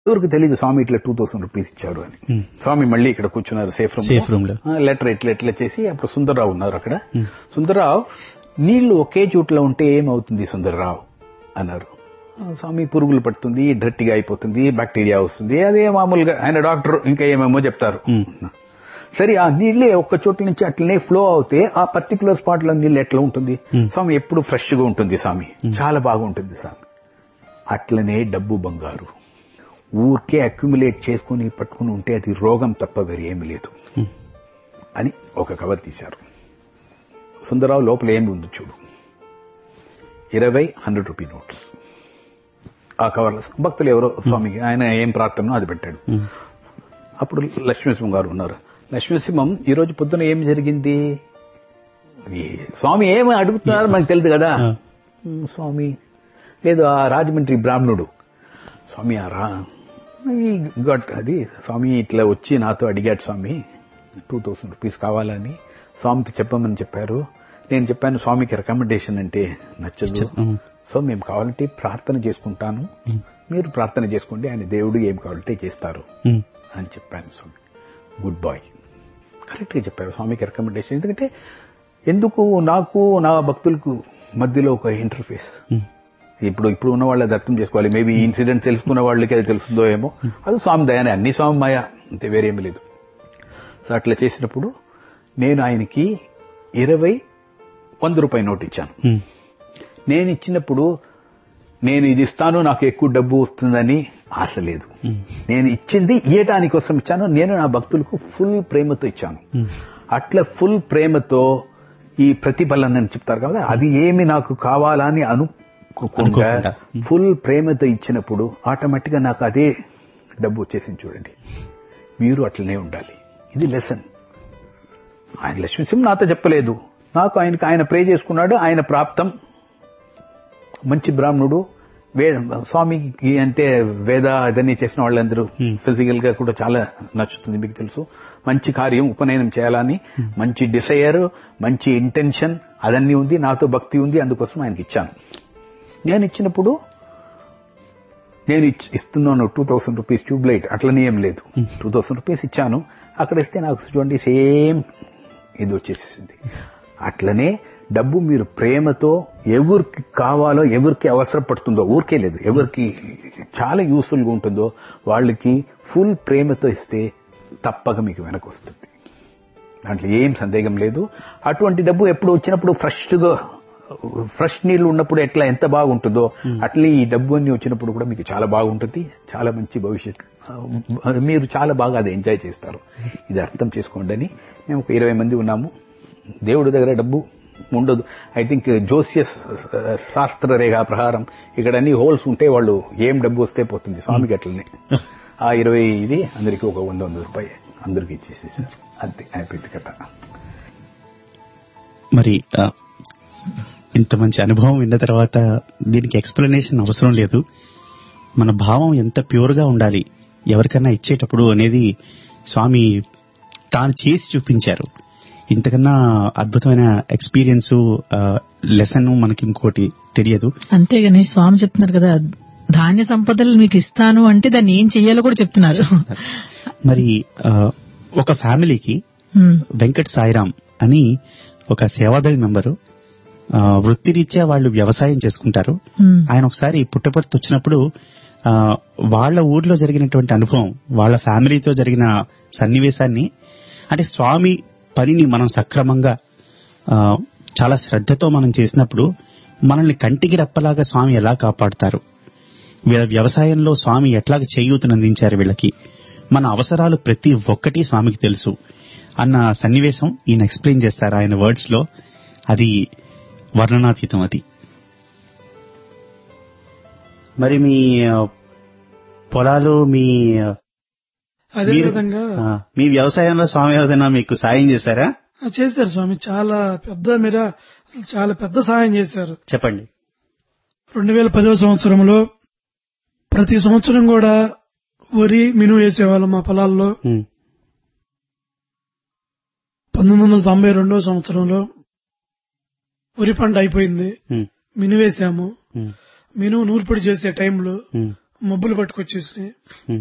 ఎవరికి తెలియదు స్వామి ఇట్లా టూ థౌసండ్ రూపీస్ ఇచ్చారు అని Hmm. స్వామి మళ్ళీ ఇక్కడ కూర్చున్నారు సేఫ్ రూమ్ Safe room లో. లెటర్ ఇట్లా ఇట్లా చేసి అప్పుడు సుందర్రావు ఉన్నారు అక్కడ సుందర్రావు నీళ్లు ఒకే చోట్ల ఉంటే ఏమవుతుంది సుందర్రావు అన్నారు ఆ, స్వామి పురుగులు పడుతుంది డర్టీగా అయిపోతుంది బ్యాక్టీరియా వస్తుంది అదే మామూలుగా ఆయన డాక్టర్ ఇంకా ఏమేమో చెప్తారు సరే ఆ నీళ్ళే ఒక్క చోట్ల నుంచి అట్లనే ఫ్లో అవుతే ఆ పర్టికులర్ స్పాట్ లో నీళ్ళు ఎట్లా ఉంటుంది స్వామి ఎప్పుడు ఫ్రెష్ గా ఉంటుంది స్వామి చాలా బాగుంటుంది స్వామి అట్లనే డబ్బు బంగారు ఊరికే అక్యుములేట్ చేసుకుని పట్టుకుని ఉంటే అది రోగం తప్ప వేరే ఏమి లేదు అని ఒక కవర్ తీశారు సుందరరావు లోపల ఏమి ఉంది చూడు ఇరవై హండ్రెడ్ రూపీ నోట్స్ ఆ కవర్ భక్తులు ఎవరో స్వామికి ఆయన ఏం ప్రార్థనో అది పెట్టాడు అప్పుడు లక్ష్మీసింహం గారు ఉన్నారు లక్ష్మీసింహం ఈ రోజు పొద్దున ఏం జరిగింది ఈ స్వామి ఏమి అడుగుతున్నారు మనకు తెలియదు కదా "ఉమ్, స్వామి లేదు ఆ రాజమండ్రి బ్రాహ్మణుడు స్వామి ఆ రా ఈ గట్ అది స్వామి ఇట్లా వచ్చి నాతో అడిగాడు స్వామి టూ థౌసండ్ రూపీస్ కావాలని స్వామికి చెప్పమని చెప్పారు నేను చెప్పాను స్వామికి రికమెండేషన్ అంటే నచ్చదు ఉమ్. సో మేము కావాలంటే ప్రార్థన చేసుకుంటాను మీరు ప్రార్థన చేసుకోండి ఆయన దేవుడు ఏం కావాలంటే చేస్తారు ఉమ్. అని చెప్పాను స్వామి గుడ్ బాయ్ కరెక్ట్ గా చెప్పారు స్వామికి రికమెండేషన్ ఎందుకంటే ఎందుకు నాకు నా భక్తులకు మధ్యలో ఒక ఇంటర్ఫేస్ ఉమ్. ఇప్పుడు ఇప్పుడు ఉన్న వాళ్ళు అది అర్థం చేసుకోవాలి మేబీ ఈ ఇన్సిడెంట్ తెలుసుకున్న వాళ్ళకి అది తెలుస్తుందో ఏమో అది స్వామి దయానే అన్ని స్వామి మాయ అంతే వేరేమీ లేదు సో అట్లా చేసినప్పుడు నేను ఆయనకి ఇరవై వంద రూపాయి నోట్ ఇచ్చాను ఉమ్. నేను ఇచ్చినప్పుడు నేను ఇది ఇస్తాను నాకు ఎక్కువ డబ్బు వస్తుందని ఆశ లేదు నేను ఇచ్చింది ఇయ్యటాని కోసం ఇచ్చాను నేను నా భక్తులకు ఫుల్ ప్రేమతో ఇచ్చాను అట్లా ఫుల్ ప్రేమతో ఈ ప్రతిఫలన అని చెప్తారు కదా అది ఏమి నాకు కావాలని అనుకోకుండా అనుకోకుండా. ఫుల్ ప్రేమతో ఇచ్చినప్పుడు ఆటోమేటిక్ గా నాకు అదే డబ్బు వచ్చేసింది చూడండి మీరు అట్లనే ఉండాలి ఇది లెసన్ ఆయన లక్ష్మీసింహ నాతో చెప్పలేదు నాకు ఆయనకి ఆయన ప్రే చేసుకున్నాడు ఆయన ప్రాప్తం మంచి బ్రాహ్మణుడు వేద స్వామికి అంటే వేద ఇదన్నీ చేసిన వాళ్ళందరూ ఫిజికల్ గా కూడా చాలా నచ్చుతుంది మీకు తెలుసు మంచి కార్యం ఉపనయనం చేయాలని మంచి డిసైర్ మంచి ఇంటెన్షన్ అదన్నీ ఉంది నాతో భక్తి ఉంది అందుకోసం ఆయనకి ఇచ్చాను నేను ఇచ్చినప్పుడు నేను ఇచ్- ఇస్తున్నాను two thousand rupees tube light అట్లనే ఏం లేదు టూ థౌసండ్ రూపీస్ ఇచ్చాను అక్కడ ఇస్తే నాకు చూడండి సేమ్ ఇది వచ్చేసింది అట్లనే డబ్బు మీరు ప్రేమతో ఎవరికి కావాలో ఎవరికి అవసరపడుతుందో ఊరికే లేదు ఎవరికి చాలా యూస్ఫుల్ గా ఉంటుందో వాళ్ళకి ఫుల్ ప్రేమతో ఇస్తే తప్పక మీకు వెనక వస్తుంది దాంట్లో ఏం సందేహం లేదు అటువంటి డబ్బు ఎప్పుడు వచ్చినప్పుడు ఫ్రెష్ గా ఫ్రెష్ నీళ్లు ఉన్నప్పుడు ఎట్లా ఎంత బాగుంటుందో అట్లే ఈ డబ్బు అన్ని వచ్చినప్పుడు కూడా మీకు చాలా బాగుంటుంది చాలా మంచి భవిష్యత్ ఆ, మీరు చాలా బాగా అది ఎంజాయ్ చేస్తారు ఇది అర్థం చేసుకోండి అని మేము ఒక ఇరవై మంది ఉన్నాము దేవుడి దగ్గర డబ్బు ఉండదు ఐ థింక్ జోసియస్ శాస్త్ర రేఖ ప్రకారం ఇక్కడ అన్ని హోల్స్ ఉంటే వాళ్ళు ఏం డబ్బు వస్తే పోతుంది స్వామికి అట్లనే ఆ ఇరవై ఇది అందరికీ ఒక వంద వంద రూపాయి అందరికీ ఇచ్చేసేసారు అంతే అయిపోయింది కథ మరి ఆ, ఇంత మంచి అనుభవం విన్న తర్వాత దీనికి ఎక్స్ప్లెనేషన్ అవసరం లేదు మన భావం ఎంత ప్యూర్ గా ఉండాలి ఎవరికన్నా ఇచ్చేటప్పుడు అనేది స్వామి తాను చేసి చూపించారు ఇంతకన్నా అద్భుతమైన ఎక్స్పీరియన్స్ లెసన్ మనకి ఇంకోటి తెలియదు అంతేగాని స్వామి చెప్తున్నారు కదా ధాన్య సంపదలు మీకు ఇస్తాను అంటే దాన్ని ఏం చెయ్యాలో కూడా చెప్తున్నారు మరి ఆ, ఒక ఫ్యామిలీకి ఉమ్, వెంకట్ సాయిరాం అని ఒక సేవాదళి మెంబరు ఆ, వృత్తిరీత్యా వాళ్ళు వ్యవసాయం చేసుకుంటారు ఉమ్, ఆయన ఒకసారి పుట్టపర్తి వచ్చినప్పుడు ఆ, వాళ్ళ ఊర్లో జరిగినటువంటి అనుభవం వాళ్ళ ఫ్యామిలీతో జరిగిన సన్నివేశాన్ని అంటే స్వామి పనిని మనం సక్రమంగా ఆ, చాలా శ్రద్ధతో మనం చేసినప్పుడు మనల్ని కంటికి రెప్పలాగా స్వామి ఎలా కాపాడుతారు వీళ్ళ వ్యవసాయంలో స్వామి ఎట్లాగ చేయూతనందించారు వీళ్ళకి మన అవసరాలు ప్రతి ఒక్కటి స్వామికి తెలుసు అన్న సన్నివేశం ఈయన ఎక్స్ప్లెయిన్ చేస్తారు ఆయన వర్డ్స్ లో అది వర్ణనాతీతం అది మరి మీ ఆ, పొలాలు మీ ఆ, అదే మీరు- విధంగా ఆ, మీ వ్యవసాయంలో స్వామి ఏదైనా మీకు సాయం చేశారా ఆ, చేశారు స్వామి చాలా పెద్ద మీద అసలు చాలా పెద్ద సహాయం చేశారు చెప్పండి రెండు వేల పదవ సంవత్సరంలో ప్రతి సంవత్సరం కూడా వరి మినుము వేసేవాళ్ళం మా పొలాల్లో ఉమ్, పంతొమ్మిది వందల తొంభై రెండవ సంవత్సరంలో వరి పంట అయిపోయింది ఉమ్, మినుము వేసాము ఉమ్, మినుము నూర్పిడి చేసే టైంలో ఉమ్, మబ్బులు పట్టుకొచ్చేసి